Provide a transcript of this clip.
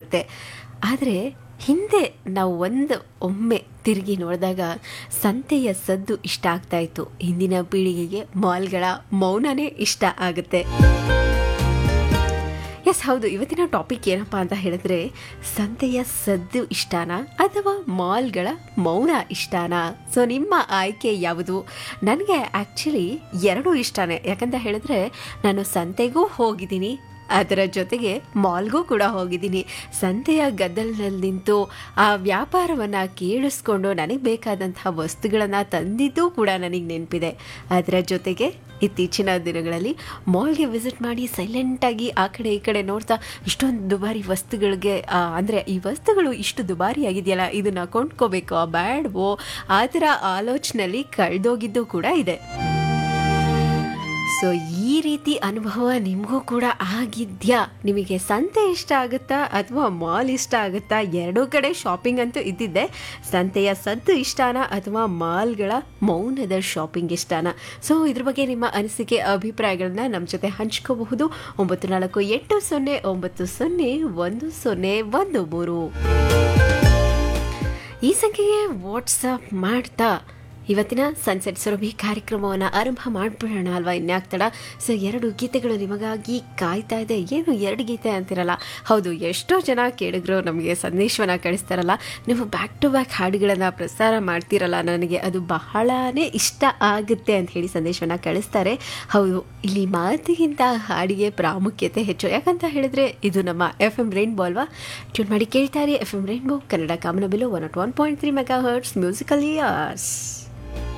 ಆಗುತ್ತೆ ಆದರೆ ಹಿಂದೆ ನಾವು ಒಂದು ಒಮ್ಮೆ ತಿರುಗಿ ನೋಡಿದಾಗ ಸಂತೆಯ ಸದ್ದು ಇಷ್ಟ ಆಗ್ತಾ ಇತ್ತು ಇಂದಿನ ಪೀಳಿಗೆಗೆ ಮಾಲ್ಗಳ ಮೌನನೇ ಇಷ್ಟ ಆಗುತ್ತೆ ಎಸ್ ಹೌದು ಇವತ್ತಿನ ಟಾಪಿಕ್ ಏನಪ್ಪ ಅಂತ ಹೇಳಿದ್ರೆ ಸಂತೆಯ ಸದ್ದು ಇಷ್ಟನಾ ಅಥವಾ ಮಾಲ್ಗಳ ಮೌನ ಇಷ್ಟನಾ ಸೊ ನಿಮ್ಮ ಆಯ್ಕೆ ಯಾವುದು ನನಗೆ ಆ್ಯಕ್ಚುಲಿ ಎರಡೂ ಇಷ್ಟನೇ ಯಾಕಂತ ಹೇಳಿದ್ರೆ ನಾನು ಸಂತೆಗೂ ಹೋಗಿದ್ದೀನಿ ಅದರ ಜೊತೆಗೆ ಮಾಲ್ಗೂ ಕೂಡ ಹೋಗಿದ್ದೀನಿ ಸಂತೆಯ ಗದ್ದಲಿನಲ್ಲಿ ನಿಂತು ಆ ವ್ಯಾಪಾರವನ್ನು ಕೇಳಿಸ್ಕೊಂಡು ನನಗೆ ಬೇಕಾದಂತಹ ವಸ್ತುಗಳನ್ನು ತಂದಿದ್ದು ಕೂಡ ನನಗೆ ನೆನಪಿದೆ ಅದರ ಜೊತೆಗೆ ಇತ್ತೀಚಿನ ದಿನಗಳಲ್ಲಿ ಮಾಲ್ಗೆ ವಿಸಿಟ್ ಮಾಡಿ ಸೈಲೆಂಟಾಗಿ ಆ ಕಡೆ ಈ ಕಡೆ ನೋಡ್ತಾ ಇಷ್ಟೊಂದು ದುಬಾರಿ ವಸ್ತುಗಳಿಗೆ ಅಂದರೆ ಈ ವಸ್ತುಗಳು ಇಷ್ಟು ದುಬಾರಿ ಆಗಿದೆಯಲ್ಲ ಇದನ್ನು ಕೊಂಡ್ಕೋಬೇಕೋ ಬ್ಯಾಡ್ವೋ ಆ ಥರ ಆಲೋಚನೆಯಲ್ಲಿ ಕಳೆದೋಗಿದ್ದು ಕೂಡ ಇದೆ ಸೊ ಈ ರೀತಿ ಅನುಭವ ನಿಮಗೂ ಕೂಡ ಆಗಿದ್ಯಾ ನಿಮಗೆ ಸಂತೆ ಇಷ್ಟ ಆಗುತ್ತಾ ಅಥವಾ ಮಾಲ್ ಇಷ್ಟ ಆಗುತ್ತಾ ಎರಡೂ ಕಡೆ ಶಾಪಿಂಗ್ ಅಂತೂ ಇದ್ದಿದ್ದೆ ಸಂತೆಯ ಸದ್ದು ಇಷ್ಟನಾ ಅಥವಾ ಮಾಲ್ಗಳ ಮೌನದ ಶಾಪಿಂಗ್ ಇಷ್ಟನಾ ಸೊ ಇದ್ರ ಬಗ್ಗೆ ನಿಮ್ಮ ಅನಿಸಿಕೆ ಅಭಿಪ್ರಾಯಗಳನ್ನ ನಮ್ಮ ಜೊತೆ ಹಂಚ್ಕೋಬಹುದು ಒಂಬತ್ತು ನಾಲ್ಕು ಎಂಟು ಸೊನ್ನೆ ಒಂಬತ್ತು ಸೊನ್ನೆ ಒಂದು ಸೊನ್ನೆ ಒಂದು ಮೂರು ಈ ಸಂಖ್ಯೆಗೆ ವಾಟ್ಸಪ್ ಮಾಡ್ತಾ ಇವತ್ತಿನ ಸನ್ಸೆಟ್ ಸುರಭಿ ಕಾರ್ಯಕ್ರಮವನ್ನು ಆರಂಭ ಮಾಡಿಬಿಡೋಣ ಅಲ್ವಾ ಇನ್ಯಾಕ್ತಡ ಸೊ ಎರಡು ಗೀತೆಗಳು ನಿಮಗಾಗಿ ಕಾಯ್ತಾ ಇದೆ ಏನು ಎರಡು ಗೀತೆ ಅಂತಿರಲ್ಲ ಹೌದು ಎಷ್ಟೋ ಜನ ಕೇಳಿದ್ರು ನಮಗೆ ಸಂದೇಶವನ್ನು ಕಳಿಸ್ತಾರಲ್ಲ ನೀವು ಬ್ಯಾಕ್ ಟು ಬ್ಯಾಕ್ ಹಾಡುಗಳನ್ನು ಪ್ರಸಾರ ಮಾಡ್ತಿರಲ್ಲ ನನಗೆ ಅದು ಬಹಳನೇ ಇಷ್ಟ ಆಗುತ್ತೆ ಅಂತ ಹೇಳಿ ಸಂದೇಶವನ್ನು ಕಳಿಸ್ತಾರೆ ಹೌದು ಇಲ್ಲಿ ಮಾತಿಗಿಂತ ಹಾಡಿಗೆ ಪ್ರಾಮುಖ್ಯತೆ ಹೆಚ್ಚು ಯಾಕಂತ ಹೇಳಿದ್ರೆ ಇದು ನಮ್ಮ ಎಫ್ ಎಂ ರೈನ್ಬೋ ಅಲ್ವಾ ಟ್ಯೂನ್ ಮಾಡಿ ಕೇಳ್ತಾರೆ ಎಫ್ ಎಂ ರೈನ್ಬೋ ಕನ್ನಡ ಕಾಮನಬಿಲು one nought one point three mega hertz musical years